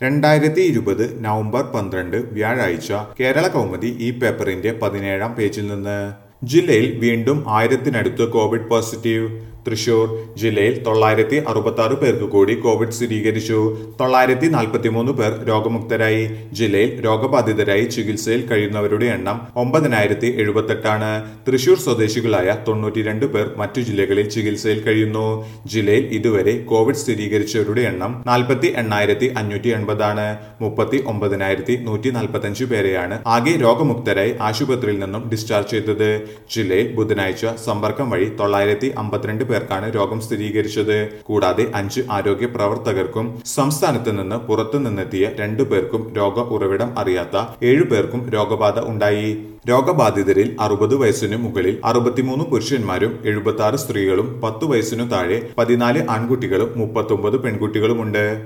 രണ്ടായിരത്തി ഇരുപത് നവംബർ പന്ത്രണ്ട് വ്യാഴാഴ്ച കേരള കൗമുദി ഈ പേപ്പറിന്റെ പതിനേഴാം പേജിൽ നിന്ന് ജില്ലയിൽ വീണ്ടും ആയിരത്തിനടുത്ത് കോവിഡ് പോസിറ്റീവ് തൃശൂർ ജില്ലയിൽ തൊള്ളായിരത്തി അറുപത്തി ആറ് പേർക്ക് കൂടി കോവിഡ് സ്ഥിരീകരിച്ചു തൊള്ളായിരത്തി നാൽപ്പത്തിമൂന്ന് പേർ രോഗമുക്തരായി ജില്ലയിൽ രോഗബാധിതരായി ചികിത്സയിൽ കഴിയുന്നവരുടെ എണ്ണം ഒമ്പതിനായിരത്തി എഴുപത്തെട്ടാണ് തൃശൂർ സ്വദേശികളായ തൊണ്ണൂറ്റിരണ്ട് പേർ മറ്റു ജില്ലകളിൽ ചികിത്സയിൽ കഴിയുന്നു ജില്ലയിൽ ഇതുവരെ കോവിഡ് സ്ഥിരീകരിച്ചവരുടെ എണ്ണം നാൽപ്പത്തി എണ്ണായിരത്തി അഞ്ഞൂറ്റി എൺപതാണ് മുപ്പത്തി ഒമ്പതിനായിരത്തി നൂറ്റി നാൽപ്പത്തഞ്ച് പേരെയാണ് ആകെ രോഗമുക്തരായി ആശുപത്രിയിൽ നിന്നും ഡിസ്ചാർജ് ചെയ്തത് ജില്ലയിൽ ബുധനാഴ്ച സമ്പർക്കം വഴി തൊള്ളായിരത്തി അമ്പത്തിരണ്ട് പേർക്കാണ് രോഗം സ്ഥിരീകരിച്ചത് കൂടാതെ അഞ്ച് ആരോഗ്യ പ്രവർത്തകർക്കും സംസ്ഥാനത്ത് നിന്ന് പുറത്തു നിന്നെത്തിയ രണ്ടു പേർക്കും രോഗ ഉറവിടം അറിയാത്ത ഏഴു പേർക്കും രോഗബാധ ഉണ്ടായി രോഗബാധിതരിൽ അറുപത് വയസ്സിനു മുകളിൽ അറുപത്തിമൂന്ന് പുരുഷന്മാരും എഴുപത്തി ആറ് സ്ത്രീകളും പത്തു വയസ്സിനു താഴെ പതിനാല് ആൺകുട്ടികളും മുപ്പത്തൊമ്പത് പെൺകുട്ടികളുമുണ്ട്